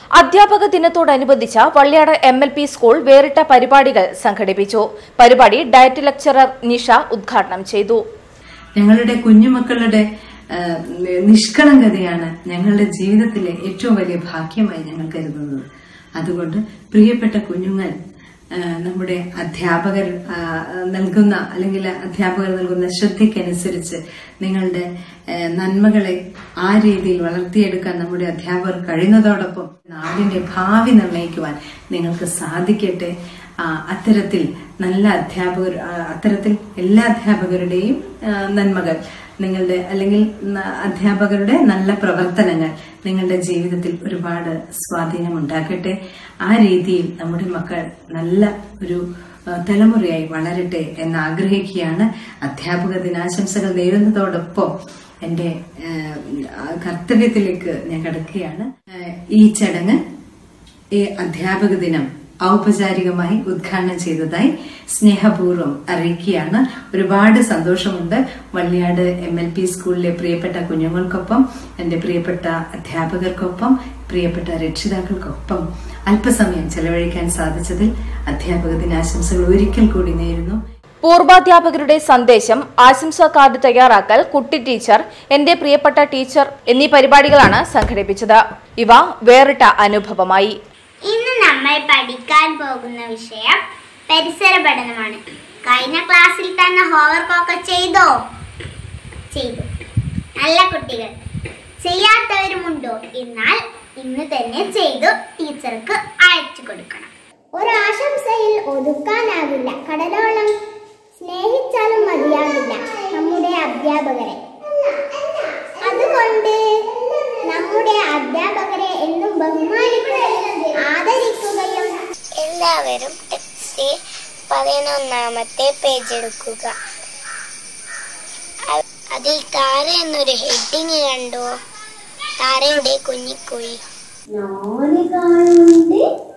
അധ്യാപക ദിനത്തോടനുബന്ധിച്ച് വള്ളിയാട് എം എൽ പി സ്കൂൾ വേറിട്ട പരിപാടികൾ സംഘടിപ്പിച്ചു പരിപാടി ഡയറ്റ് ലെക്ചറർ നിഷ ഉദ്ഘാടനം ചെയ്തു ഞങ്ങളുടെ കുഞ്ഞുമക്കളുടെ ആ, നിഷ്കളങ്കതയാണ് ഞങ്ങളുടെ ജീവിതത്തിലെ ഏറ്റവും വലിയ ഭാഗ്യമായി ഞങ്ങൾ കരുതുന്നത് അതുകൊണ്ട് പ്രിയപ്പെട്ട കുഞ്ഞുങ്ങൾ ആ, നമ്മുടെ അധ്യാപകർ ആ, നൽകുന്ന അല്ലെങ്കിൽ അധ്യാപകർ നൽകുന്ന ശ്രദ്ധയ്ക്കനുസരിച്ച് നിങ്ങളുടെ ആ, നന്മകളെ ആ രീതിയിൽ വളർത്തിയെടുക്കാൻ നമ്മുടെ അധ്യാപകർ കഴിയുന്നതോടൊപ്പം നാടിന്റെ ഭാവി നിർണ്ണയിക്കുവാൻ നിങ്ങൾക്ക് സാധിക്കട്ടെ ആ, അത്തരത്തിൽ നല്ല അധ്യാപകർ ആ, അത്തരത്തിൽ എല്ലാ അധ്യാപകരുടെയും ആ, നന്മകൾ നിങ്ങളുടെ അല്ലെങ്കിൽ ന- അധ്യാപകരുടെ നല്ല പ്രവർത്തനങ്ങൾ നിങ്ങളുടെ ജീവിതത്തിൽ ഒരുപാട് സ്വാധീനം ഉണ്ടാക്കട്ടെ ആ രീതിയിൽ നമ്മുടെ മക്കൾ നല്ല ഒരു ആ, തലമുറയായി വളരട്ടെ എന്ന് ആഗ്രഹിക്കുകയാണ് അധ്യാപക ദിനാശംസകൾ നേരുന്നതോടൊപ്പം എന്റെ ആ, കർത്തവ്യത്തിലേക്ക് ഞാൻ കടക്കുകയാണ് ആ, ഈ ചടങ്ങ് ഈ അധ്യാപക ദിനം ഔപചാരികമായി ഉദ്ഘാടനം ചെയ്തതായി സ്നേഹപൂർവ്വം അറിയിക്കുകയാണ് ഒരുപാട് സന്തോഷമുണ്ട് വള്ളിയാട് എം എൽ പി സ്കൂളിലെ പ്രിയപ്പെട്ട കുഞ്ഞുങ്ങൾക്കൊപ്പം എന്റെ പ്രിയപ്പെട്ട അധ്യാപകർക്കൊപ്പം പ്രിയപ്പെട്ട രക്ഷിതാക്കൾക്കൊപ്പം അല്പസമയം ചെലവഴിക്കാൻ സാധിച്ചതിൽ അധ്യാപക ദിനാശംസകൾ ഒരിക്കൽ കൂടി നേരുന്നു പൂർവാധ്യാപകരുടെ സന്ദേശം ആശംസാ കാർഡ് തയ്യാറാക്കൽ കുട്ടി ടീച്ചർ എന്റെ പ്രിയപ്പെട്ട ടീച്ചർ എന്നീ പരിപാടികളാണ് സംഘടിപ്പിച്ചത് ഇവ വേറിട്ട അനുഭവമായി ഇന്ന് നമ്മൾ പഠിക്കാൻ പോകുന്ന വിഷയം പരിസര പഠനമാണ് കഴിഞ്ഞ ക്ലാസ്സിൽ തന്നെ ഹോംവർക്ക് ഒക്കെ ചെയ്തോ ചെയ്തു നല്ല കുട്ടികൾ ചെയ്യാത്തവരുമുണ്ടോ എന്നാൽ ഇന്ന് തന്നെ ചെയ്തു ടീച്ചർക്ക് അയച്ചു കൊടുക്കണം ഒരാശംസയിൽ ഒതുക്കാനാകില്ല കടലോളം സ്നേഹിച്ചാലും മതിയാകില്ല നമ്മുടെ അധ്യാപകരെ അതുകൊണ്ട് നമ്മുടെ അധ്യാപകരെ എന്നും ബഹുമാനിക്കുകയും ആദരിക്കുകയും എല്ലാവരും ടെക്സ്റ്റ് പതിനൊന്നാമത്തെ പേജ് എടുക്കുക അ- അതിൽ താര എന്നൊരു ഹെഡിങ് കണ്ടോ താരയുടെ കുഞ്ഞിക്കുഴി നാല് കാലുണ്ട്